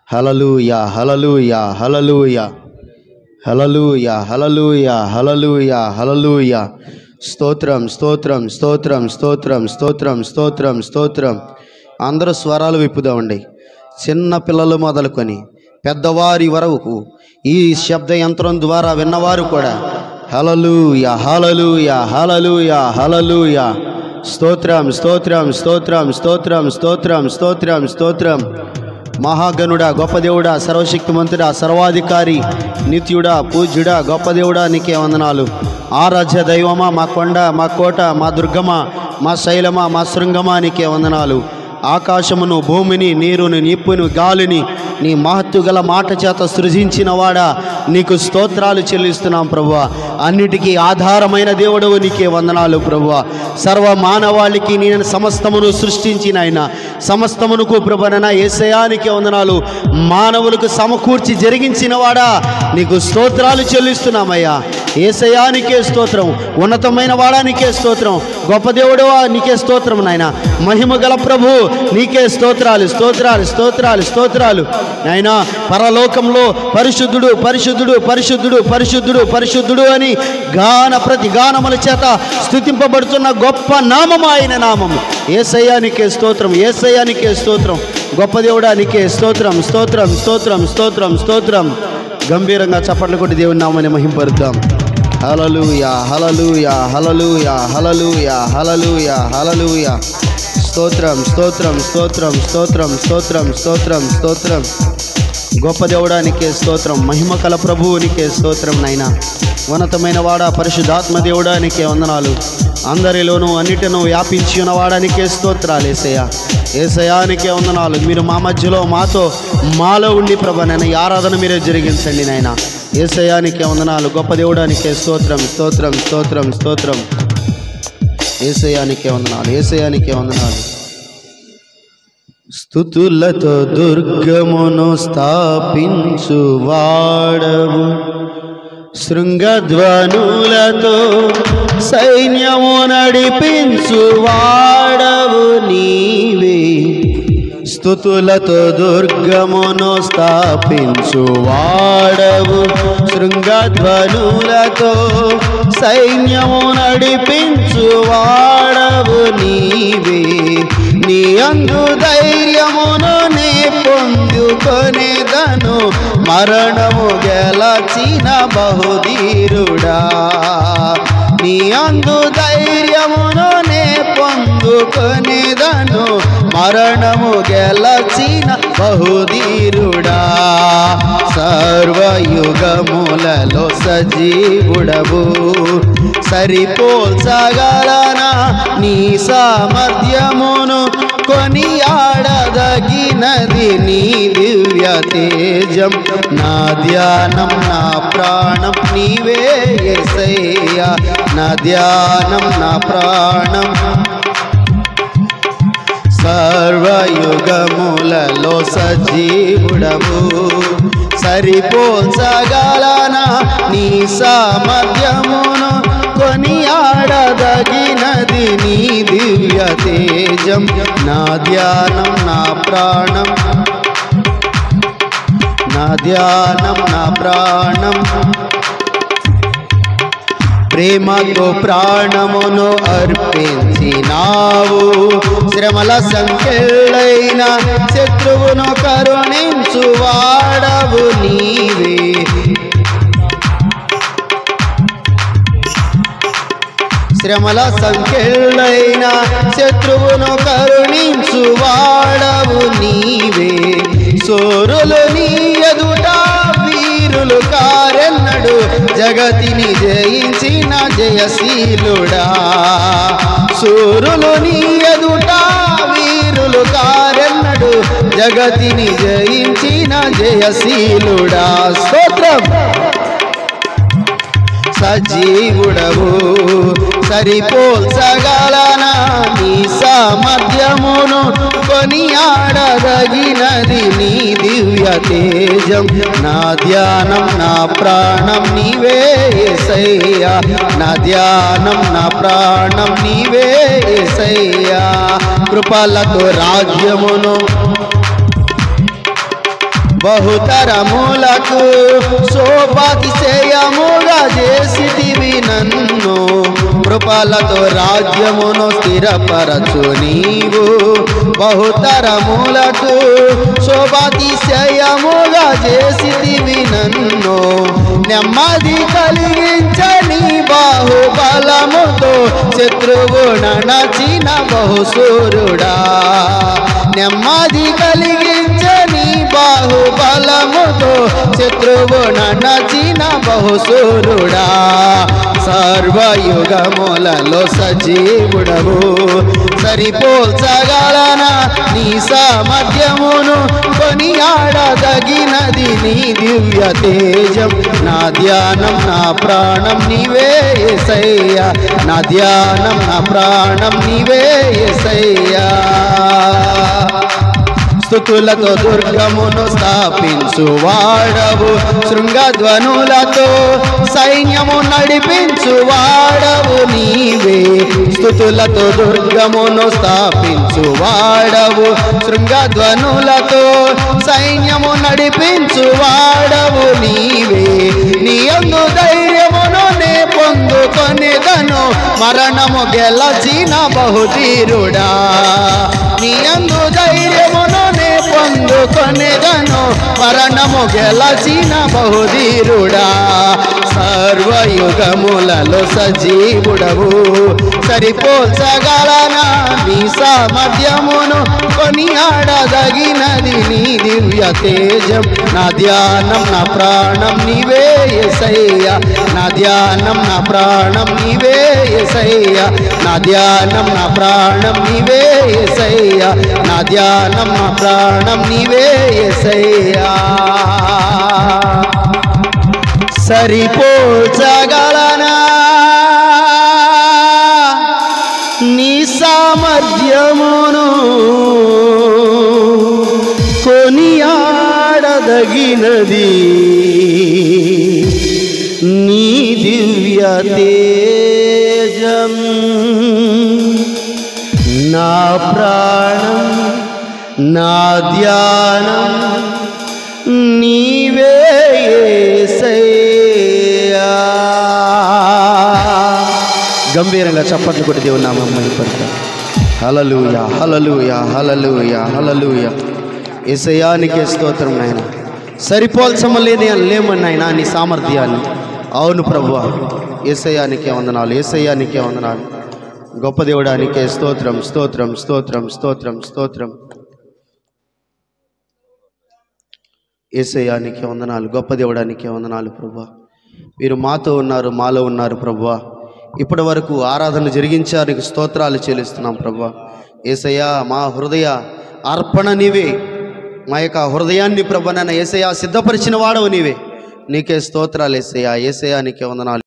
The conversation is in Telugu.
హలలుయా హలలుయా హలలుయా హలలుయా హలలుయా హలలుయా హలలుయా స్తోత్రం స్తోత్రం స్తోత్రం స్తోత్రం స్తోత్రం స్తోత్రం స్తోత్రం అందరూ స్వరాలు విప్పుదామండి చిన్న పిల్లలు మొదలుకొని పెద్దవారి వరకు ఈ శబ్ద యంత్రం ద్వారా విన్నవారు కూడా హలలుయా హలలుయా హలలుయా హలలుయా స్తోత్రం స్తోత్రం స్తోత్రం స్తోత్రం స్తోత్రం స్తోత్రం స్తోత్రం మహాగణుడా గొప్ప దేవుడా సర్వశక్తిమంతుడా సర్వాధికారి నిత్యుడా పూజ్యుడా గొప్ప దేవుడా నీకే వందనాలు ఆరాధ్య దైవమా మా కొండ మా కోట మా దుర్గమ మా శైలమా మా శృంగమా నీకే వందనాలు ఆకాశమును భూమిని నీరుని నిప్పును గాలిని నీ మహత్తు గల మాట చేత సృజించిన వాడా నీకు స్తోత్రాలు చెల్లిస్తున్నాం ప్రభువా అన్నిటికీ ఆధారమైన దేవుడవు నీకే వందనాలు ప్రభువా సర్వ మానవాళికి నేను సమస్తమును సృష్టించిన ఆయన సమస్తమునకు ప్రభనన ఏసయానికి వందనాలు మానవులకు సమకూర్చి జరిగించిన వాడా నీకు స్తోత్రాలు చెల్లిస్తున్నామయ్యా ఏసయానికే స్తోత్రం ఉన్నతమైన వాడా నీకే స్తోత్రం గొప్ప దేవుడవా నీకే స్తోత్రం నాయన మహిమ గల ప్రభు నీకే స్తోత్రాలు స్తోత్రాలు స్తోత్రాలు స్తోత్రాలు నాయన పరలోకంలో పరిశుద్ధుడు పరిశుద్ధుడు పరిశుద్ధుడు పరిశుద్ధుడు పరిశుద్ధుడు అని గాన ప్రతి గానముల చేత స్థుతింపబడుతున్న గొప్ప నామము ఆయన నామము ఏసయ్యానికే స్తోత్రం ఏసయ్యానికే స్తోత్రం గొప్ప దేవుడా నీకే స్తోత్రం స్తోత్రం స్తోత్రం స్తోత్రం స్తోత్రం గంభీరంగా చప్పట్లు కొట్టి దేవుని నామని మహింపరుద్దాం హలలుయా హలలుయా హలలుయా హలలుయా హలలుయా హలలుయా స్తోత్రం స్తోత్రం స్తోత్రం స్తోత్రం స్తోత్రం స్తోత్రం స్తోత్రం గొప్ప దేవుడానికే స్తోత్రం మహిమ కల ప్రభువునికే స్తోత్రం నైనా ఉన్నతమైన వాడా పరిశుద్ధాత్మ దేవుడానికే వందనాలు అందరిలోనూ అన్నిటినూ వ్యాపించి ఉన్నవాడానికే స్తోత్రాలు ఏసయ్య ఏసయానికే వందనాలు మీరు మా మధ్యలో మాతో మాలో ఉండి ప్రభ నేను ఈ ఆరాధన మీరే జరిగించండి నాయన ఏసయానికే వందనాలు గొప్ప దేవుడానికే స్తోత్రం స్తోత్రం స్తోత్రం స్తోత్రం ఏసయానికే వందనాలు ఏసయానికే వందనాలు స్థుతులతో దుర్గమును స్థాపించు వాడవు శృంగధ్వనులతో సైన్యము నడిపించు వాడవు నీవే స్థుతులతో దుర్గమును స్థాపించు వాడవు శృంగధ్వనులతో సైన్యము నడిపించు వాడవు నీవే నీ అందు ధైర్యమును నే పొందుకొనేదను మరణము గెలచిన బహుధీరుడా నీ అందు ధైర్యమును నే పొందుకొనేదను మరణము గెలచిన బహుధీరుడా సర్వయుగములలో సజీవుడవు సరిపోల్చగలనా నీ సామర్థ్యమును కొనియాడదగినది నీ దివ్య తేజం నా ధ్యానం నా ప్రాణం నీవే ఎసయ్యా నా ధ్యానం నా ప్రాణం సర్వయుగములలో సజీవుడవు సరిపోల్చగలనా నీ సామర్థ్యమును కొనియాడదగినది నీ దివ్య తేజం నా ధ్యానం నా ప్రాణం నా ధ్యానం నా ప్రాణం ప్రేమతో ప్రాణమును అర్పించినావు శ్రమల సంఖ్యలైన శత్రువును కరుణించు వాడవు నీవే శ్రమల సంఖ్యలైన శత్రువును కరుణించు వాడవు నీవే సోరులు నీ ఎదుట వీరులు కారెన్నడు జగతిని జయించిన జయశీలుడా సూరులు నీ ఎదుట వీరులు కారెన్నడు జగతిని జయించిన జయశీలుడా స్తోత్రం సజీవుడవు సరిపోల్చగలనా నీ సామర్థ్యమును కొనియాడదగినది నీ దివ్య తేజం నా ధ్యానం నా ప్రాణం నీవే ఎసయ్యా నా ధ్యానం నా ప్రాణం నీవే ఎసయ్యా కృపలతో రాజ్యమును బహుతరములకు శోభాతిశయముగా చేసితివి నన్ను కృపలతో రాజ్యమును స్థిరపరచు నీవు బహుతరములకు శోభాతిశయముగా చేసితివి నన్ను నెమ్మది కలిగించని బాహుబలముతో శత్రువు నచిన బహుసూరుడా నెమ్మది కలిగించని బాహుబలముతో శత్రువు నచిన బహుసూరుడా సర్వయుగములలో సజీవుడవు సరిపోల్చగలన నీ సామర్థ్యమును కొనియాడదగినది నీ దివ్య తేజం నా ధ్యానం నా ప్రాణం నీవే ఎసయ్యా నా ధ్యానం నా ప్రాణం నీవే ఎసయ్యా స్థుతులతో దుర్గమును స్థాపించు వాడవు శృంగధ్వనులతో సైన్యము నడిపించు వాడవు నీవే స్థుతులతో దుర్గమును స్థాపించు వాడవు శృంగధ్వనులతో సైన్యము నడిపించు వాడవు నీవే నీ అందు ధైర్యమును నే పొందుకొనిదను మరణము గెలచిన బహుధీరుడా నీ అందు ధైర్యమును నే పొందుకొనిదను మరణము గెలచిన బహుధీరుడా సర్వయుగములలో సజీవుడవు సరిపోల్చగలనా నీ సామర్థ్యమును కొనియాడదగినది నీ దివ్య తేజం నా ధ్యానం నా ప్రాణం నీవే ఎసయ్య నా ధ్యానం నా ప్రాణం నీవే ఎసయ్య నా ధ్యానం నా ప్రాణం నీవే ఎసయ్య నా ధ్యానం నా ప్రాణం నీవే ఎసయ్యా సరిపోచగలనా నీ సామర్థ్యమును కొనియాడదగినది నీ దివ్య తేజం నా ప్రాణం నా ధ్యానం నీవే యేసయ్యా. గంభీరంగా చప్పట్లు కొట్టి దేవుని నామం పడతాం హలలుయ హలలుయ హలలుయ హలలుయ ఏసయానికే స్తోత్రం నాయన సరిపోల్చమలేని అని లేమని నాయన నీ సామర్థ్యాన్ని అవును ప్రభు ఏసయానికే వందనాలు ఏసయానికే వందనాలు గొప్ప దేవుడానికే స్తోత్రం స్తోత్రం స్తోత్రం స్తోత్రం స్తోత్రం ఏసయానికి వందనాలు గొప్ప దేవుడానికి వందనాలు ప్రభా మీరు మాతో ఉన్నారు మాలో ఉన్నారు ప్రభా ఇప్పటి వరకు ఆరాధన జరిగించారు నీకు స్తోత్రాలు చెల్లిస్తున్నాం ప్రభా ఏసయ్యా మా హృదయ అర్పణ నీవే మా యొక్క హృదయాన్ని ప్రభా నన్ను ఏసయ్యా సిద్ధపరిచిన వాడవు నీవే నీకే స్తోత్రాలు ఏసయ్యా ఏసయ్యా నీకే వందనాలు